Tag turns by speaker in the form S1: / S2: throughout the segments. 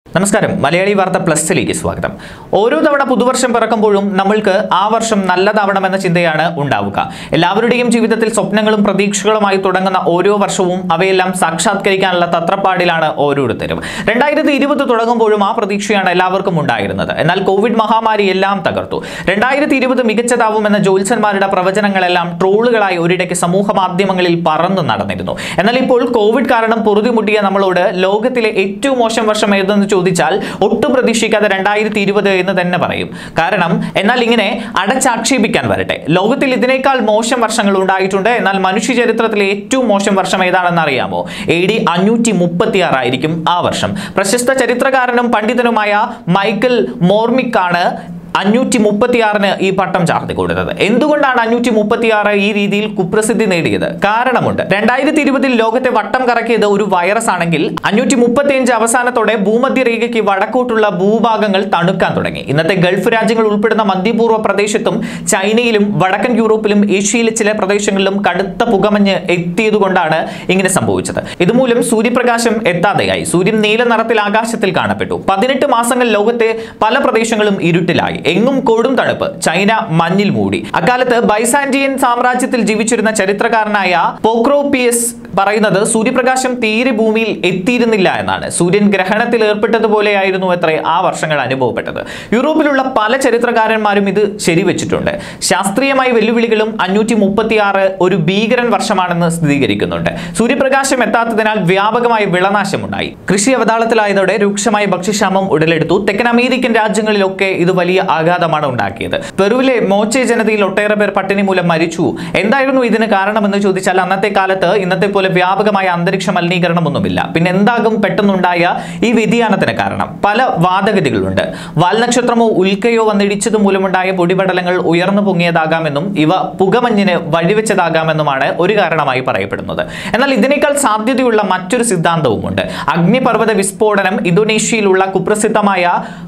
S1: നമസ്കാരം മലയാളി വാർത്ത പ്ലസിലേക്ക് സ്വാഗതം ഓരോ തവണ പുതുവർഷം പിറക്കുമ്പോഴും നമ്മൾക്ക് ആ വർഷം നല്ലതാവണമെന്ന ചിന്തയാണ് ഉണ്ടാവുക എല്ലാവരുടെയും ജീവിതത്തിൽ സ്വപ്നങ്ങളും പ്രതീക്ഷകളുമായി തുടങ്ങുന്ന ഓരോ വർഷവും അവയെല്ലാം സാക്ഷാത്കരിക്കാനുള്ള തത്രപ്പാടിലാണ് ഓരോരുത്തരും രണ്ടായിരത്തി ഇരുപത് തുടങ്ങുമ്പോഴും ആ പ്രതീക്ഷയാണ് എല്ലാവർക്കും ഉണ്ടായിരുന്നത് എന്നാൽ കോവിഡ് മഹാമാരി എല്ലാം തകർത്തു രണ്ടായിരത്തി ഇരുപത് മികച്ചതാവുമെന്ന ജ്യോത്സ്യന്മാരുടെ പ്രവചനങ്ങളെല്ലാം ട്രോളുകളായി ഒരിടയ്ക്ക് സമൂഹ മാധ്യമങ്ങളിൽ പറന്നു നടന്നിരുന്നു എന്നാൽ ഇപ്പോൾ കോവിഡ് കാരണം പൊറുതിമുട്ടിയ നമ്മളോട് ലോകത്തിലെ ഏറ്റവും മോശം വർഷം ഏതെന്ന് ചോദിച്ചാൽ ഒട്ടും പ്രതീക്ഷിക്കാതെ രണ്ടായിരത്തി ഇരുപത് എന്ന് തന്നെ പറയും കാരണം എന്നാൽ ഇങ്ങനെ അടച്ചാക്ഷേപിക്കാൻ വരട്ടെ ലോകത്തിൽ ഇതിനേക്കാൾ മോശം വർഷങ്ങൾ ഉണ്ടായിട്ടുണ്ട് എന്നാൽ മനുഷ്യ ചരിത്രത്തിലെ ഏറ്റവും മോശം വർഷം ഏതാണെന്ന് അറിയാമോ എ ഡി അഞ്ഞൂറ്റി മുപ്പത്തി ആറായിരിക്കും ആ വർഷം പ്രശസ്ത ചരിത്രകാരനും പണ്ഡിതനുമായ മൈക്കൽ മോർമിക് ആണ് അഞ്ഞൂറ്റി മുപ്പത്തിയാറിന് ഈ പട്ടം ചാർത്തി കൊടുത്തത് എന്തുകൊണ്ടാണ് അഞ്ഞൂറ്റി മുപ്പത്തിയാറ് ഈ രീതിയിൽ കുപ്രസിദ്ധി നേടിയത് കാരണമുണ്ട് രണ്ടായിരത്തി ഇരുപതിൽ ലോകത്തെ വട്ടം കറക്കിയത് ഒരു വൈറസ് ആണെങ്കിൽ അഞ്ഞൂറ്റി മുപ്പത്തിയഞ്ച് അവസാനത്തോടെ ഭൂമധ്യരേഖയ്ക്ക് വടക്കോട്ടുള്ള ഭൂഭാഗങ്ങൾ തണുക്കാൻ തുടങ്ങി ഇന്നത്തെ ഗൾഫ് രാജ്യങ്ങൾ ഉൾപ്പെടുന്ന മധ്യപൂർവ്വ പ്രദേശത്തും ചൈനയിലും വടക്കൻ യൂറോപ്പിലും ഏഷ്യയിലെ ചില പ്രദേശങ്ങളിലും കടുത്ത പുകമഞ്ഞ് എത്തിയതുകൊണ്ടാണ് ഇങ്ങനെ സംഭവിച്ചത് ഇതുമൂലം സൂര്യപ്രകാശം എത്താതെയായി സൂര്യൻ നീല നിറത്തിൽ ആകാശത്തിൽ കാണപ്പെട്ടു പതിനെട്ട് മാസങ്ങൾ ലോകത്തെ പല പ്രദേശങ്ങളും ഇരുട്ടിലായി എങ്ങും കൊടും തണുപ്പ് ചൈന മഞ്ഞിൽ മൂടി അക്കാലത്ത് ബൈസാൻഡിയൻ സാമ്രാജ്യത്തിൽ ജീവിച്ചിരുന്ന ചരിത്രകാരനായ പോക്രോപിയസ് പറയുന്നത് സൂര്യപ്രകാശം തീരെ ഭൂമിയിൽ എത്തിയിരുന്നില്ല എന്നാണ് സൂര്യൻ ഗ്രഹണത്തിൽ ഏർപ്പെട്ടതുപോലെയായിരുന്നു എത്ര ആ വർഷങ്ങൾ അനുഭവപ്പെട്ടത് യൂറോപ്പിലുള്ള പല ചരിത്രകാരന്മാരും ഇത് ശരിവെച്ചിട്ടുണ്ട് ശാസ്ത്രീയമായ വെല്ലുവിളികളും അഞ്ഞൂറ്റി മുപ്പത്തിയാറ് ഒരു ഭീകരൻ വർഷമാണെന്ന് സ്ഥിരീകരിക്കുന്നുണ്ട് സൂര്യപ്രകാശം എത്താത്തതിനാൽ വ്യാപകമായ വിളനാശമുണ്ടായി കൃഷി അവതാളത്തിലായതോടെ രൂക്ഷമായ ഭക്ഷ്യക്ഷാമം ഉടലെടുത്തു തെക്കൻ അമേരിക്കൻ രാജ്യങ്ങളിലൊക്കെ ഇത് വലിയ ആഘാതമാണ് ഉണ്ടാക്കിയത് പെറുവിലെ മോച്ചെ ജനതയിൽ ഒട്ടേറെ പേർ പട്ടിണി മൂലം മരിച്ചു എന്തായിരുന്നു ഇതിന് കാരണമെന്ന് ചോദിച്ചാൽ അന്നത്തെ കാലത്ത് ഇന്നത്തെ പോലെ വ്യാപകമായ അന്തരീക്ഷ മലിനീകരണമൊന്നുമില്ല പിന്നെ എന്താകും പെട്ടെന്നുണ്ടായ ഈ വ്യതിയാനത്തിന് കാരണം പല വാദഗതികളുണ്ട് വാൽനക്ഷത്രമോ ഉൽക്കയോ വന്നിടിച്ചത് മൂലമുണ്ടായ പൊടിപടലങ്ങൾ ഉയർന്നു പൊങ്ങിയതാകാമെന്നും ഇവ പുകമഞ്ഞിന് വഴിവെച്ചതാകാമെന്നുമാണ് ഒരു കാരണമായി പറയപ്പെടുന്നത് എന്നാൽ ഇതിനേക്കാൾ സാധ്യതയുള്ള മറ്റൊരു സിദ്ധാന്തവുമുണ്ട് അഗ്നിപർവ്വത വിസ്ഫോടനം ഇന്തോനേഷ്യയിലുള്ള കുപ്രസിദ്ധമായ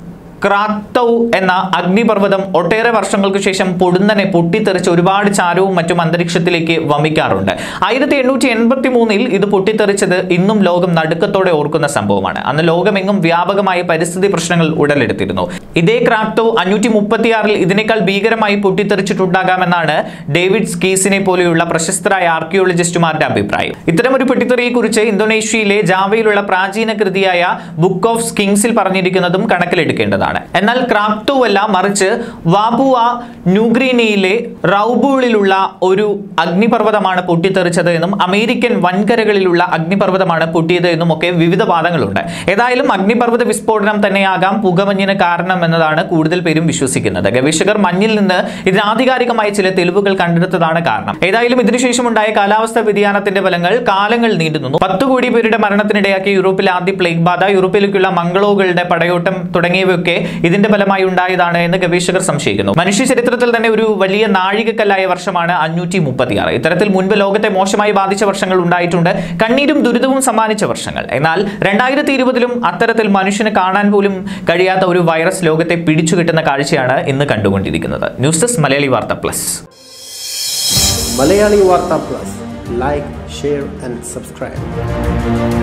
S1: ക്രാത്തൗ എന്ന അഗ്നിപർവ്വതം ഒട്ടേറെ വർഷങ്ങൾക്ക് ശേഷം പൊടുന്നനെ പൊട്ടിത്തെറിച്ച് ഒരുപാട് ചാരവും മറ്റും അന്തരീക്ഷത്തിലേക്ക് വമിക്കാറുണ്ട് ആയിരത്തി എണ്ണൂറ്റി എൺപത്തി മൂന്നിൽ ഇത് പൊട്ടിത്തെറിച്ചത് ഇന്നും ലോകം നടുക്കത്തോടെ ഓർക്കുന്ന സംഭവമാണ് അന്ന് ലോകമെങ്ങും വ്യാപകമായ പരിസ്ഥിതി പ്രശ്നങ്ങൾ ഉടലെടുത്തിരുന്നു ഇതേ ക്രാക്ടോ അഞ്ഞൂറ്റി മുപ്പത്തിയാറിൽ ഇതിനേക്കാൾ ഭീകരമായി പൊട്ടിത്തെറിച്ചിട്ടുണ്ടാകാമെന്നാണ് ഡേവിഡ് സ്കീസിനെ പോലെയുള്ള പ്രശസ്തരായ ആർക്കിയോളജിസ്റ്റുമാരുടെ അഭിപ്രായം ഇത്തരമൊരു പൊട്ടിത്തെറിയെക്കുറിച്ച് ഇന്തോനേഷ്യയിലെ ജാവയിലുള്ള പ്രാചീന കൃതിയായ ബുക്ക് ഓഫ് സ്കിങ്സിൽ പറഞ്ഞിരിക്കുന്നതും കണക്കിലെടുക്കേണ്ടതാണ് എന്നാൽ ക്രാക്ടോ അല്ല മറിച്ച് വാബുവ ന്യൂഗ്രീനയിലെ റൗബൂളിലുള്ള ഒരു അഗ്നിപർവ്വതമാണ് പൊട്ടിത്തെറിച്ചത് എന്നും അമേരിക്കൻ വൻകരകളിലുള്ള അഗ്നിപർവ്വതമാണ് പൊട്ടിയത് എന്നും ഒക്കെ വിവിധ വാദങ്ങളുണ്ട് ഏതായാലും അഗ്നിപർവ്വത വിസ്ഫോടനം തന്നെയാകാം പുകമഞ്ഞിന് കാരണം എന്നതാണ് കൂടുതൽ പേരും വിശ്വസിക്കുന്നത് ഗവേഷകർ മഞ്ഞിൽ നിന്ന് ഇതിന് ആധികാരികമായ ചില തെളിവുകൾ കണ്ടെടുത്തതാണ് കാരണം ഏതായാലും ഇതിനുശേഷം ഉണ്ടായ കാലാവസ്ഥാ വ്യതിയാനത്തിന്റെ ഫലങ്ങൾ കാലങ്ങൾ നീണ്ടുനിന്നു പത്ത് കോടി പേരുടെ മരണത്തിനിടയാക്കിയ യൂറോപ്പിലെ ആദ്യ പ്ലേഗ് ബാധ യൂറോപ്പിലേക്കുള്ള മംഗളോകളുടെ പടയോട്ടം തുടങ്ങിയവയൊക്കെ ഇതിന്റെ ഫലമായി ഉണ്ടായതാണ് എന്ന് ഗവേഷകർ സംശയിക്കുന്നു മനുഷ്യ ചരിത്രത്തിൽ തന്നെ ഒരു വലിയ നാഴികക്കല്ലായ വർഷമാണ് അഞ്ഞൂറ്റി മുപ്പത്തിയാറ് ഇത്തരത്തിൽ മുൻപ് ലോകത്തെ മോശമായി ബാധിച്ച വർഷങ്ങൾ ഉണ്ടായിട്ടുണ്ട് കണ്ണീരും ദുരിതവും സമ്മാനിച്ച വർഷങ്ങൾ എന്നാൽ രണ്ടായിരത്തി ഇരുപതിലും അത്തരത്തിൽ മനുഷ്യന് കാണാൻ പോലും കഴിയാത്ത ഒരു വൈറസ് ലോകത്തെ പിടിച്ചു കിട്ടുന്ന കാഴ്ചയാണ് ഇന്ന് കണ്ടുകൊണ്ടിരിക്കുന്നത് news desk Malayali Vartha plus
S2: Malayali Warta Plus. Like, share, and subscribe.